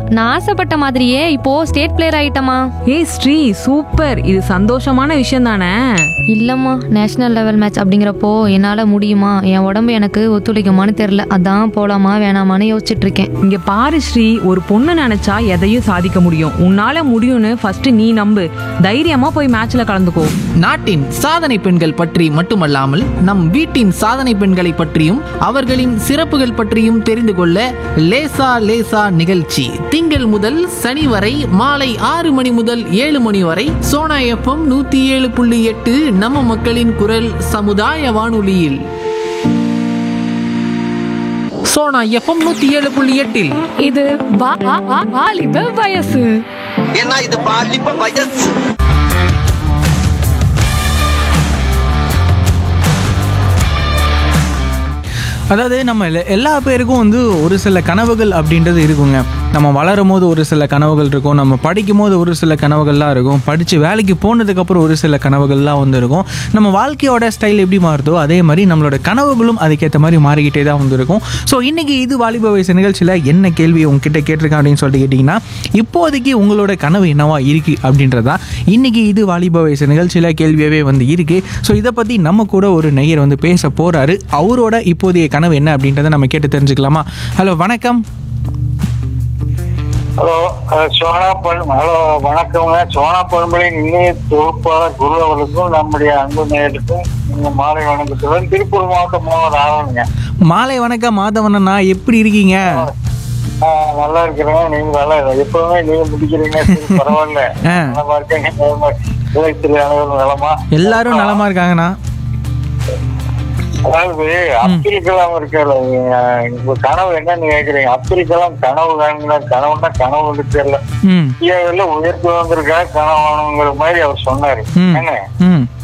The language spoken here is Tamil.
நான் ஆசைப்பட்ட மாதிரியே இப்போ ஸ்டேட் பிளேயர் ஆயிட்டமா ஏய் ஸ்ரீ சூப்பர் இது சந்தோஷமான விஷயம் தானே இல்லம்மா நேஷனல் லெவல் மேட்ச் அப்படிங்கிறப்போ என்னால முடியுமா என் உடம்பு எனக்கு ஒத்துழைக்குமான்னு தெரியல அதான் போலாமா வேணாமான்னு யோசிச்சுட்டு இருக்கேன் இங்க பாரு ஸ்ரீ ஒரு பொண்ணு நினைச்சா எதையும் சாதிக்க முடியும் உன்னால முடியும்னு ஃபர்ஸ்ட் நீ நம்பு தைரியமா போய் மேட்ச்ல கலந்துக்கோ நாட்டின் சாதனை பெண்கள் பற்றி மட்டுமல்லாமல் நம் வீட்டின் சாதனை பெண்களை பற்றியும் அவர்களின் சிறப்புகள் பற்றியும் தெரிந்து கொள்ள லேசா லேசா நிகழ்ச்சி திங்கள் முதல் சனி வரை மாலை ஆறு மணி முதல் ஏழு மணி வரை சோனா எஃப்எம் நூத்தி ஏழு புள்ளி எட்டு நம்ம மக்களின் குரல் சமுதாய வானொலியில் சோனா எஃப்எம் நூத்தி ஏழு புள்ளி எட்டில் இது வா- வா- வா- வாலிப வயசு ஏன்னா இது பாலிப்ப வயசு அதாவது நம்ம எல்ல- எல்லா பேருக்கும் வந்து ஒரு சில கனவுகள் அப்படின்றது இருக்குங்க நம்ம வளரும் போது ஒரு சில கனவுகள் இருக்கும் நம்ம படிக்கும் போது ஒரு சில கனவுகள்லாம் இருக்கும் படித்து வேலைக்கு போனதுக்கப்புறம் ஒரு சில கனவுகள்லாம் வந்து இருக்கும் நம்ம வாழ்க்கையோட ஸ்டைல் எப்படி மாறுதோ அதே மாதிரி நம்மளோட கனவுகளும் அதுக்கேற்ற மாதிரி மாறிக்கிட்டே தான் வந்து இருக்கும் ஸோ இன்றைக்கி இது வாலிப வயசு நிகழ்ச்சியில் என்ன கேள்வி உங்ககிட்ட கேட்டிருக்கேன் அப்படின்னு சொல்லிட்டு கேட்டிங்கன்னா இப்போதைக்கு உங்களோட கனவு என்னவா இருக்குது அப்படின்றதா இன்றைக்கி இது வாலிப வயசு நிகழ்ச்சியில் கேள்வியாகவே வந்து இருக்குது ஸோ இதை பற்றி நம்ம கூட ஒரு நெய்யர் வந்து பேச போகிறாரு அவரோட இப்போதைய கனவு என்ன அப்படின்றத நம்ம கேட்டு தெரிஞ்சுக்கலாமா ஹலோ வணக்கம் ஹலோ அஹ் சோனா பண் ஹலோ வணக்கங்க சோனா பண்பலின் இணைய தொகுப்பாளர் குரு அவர்களுக்கும் நம்முடைய அன்பு நேயருக்கும் இந்த மாலை வணக்கத்துடன் திருப்பூர் மாவட்டம் மாவட்ட ஆரணுங்க மாலை வணக்கம் மாதவண்ணா எப்படி இருக்கீங்க நல்லா இருக்கிறேங்க நீங்க நல்லா இரு- எப்பவுமே நீங்க முடிக்கிறீங்க சரி, பரவாயில்ல ஆ. நலமா இருக்கீங்க நலமா இளைஞர் அனைவரும் நலமா எல்லாரும் நலமா இருக்காங்கண்ணா அதாவது அப்துல் கலாம் இருக்காரு அஹ் உங்க கனவு என்னன்னு கேக்குறீங்க அப்துல் கலாம் கனவு காணுங்கிறார் கனவுன்னா கனவு தெரியல ம் இந்தியாவில் உயர்த்து வந்திருக்கா கனவானுங்கிற மாதிரி அவர் சொன்னாரு ம் என்ன ம்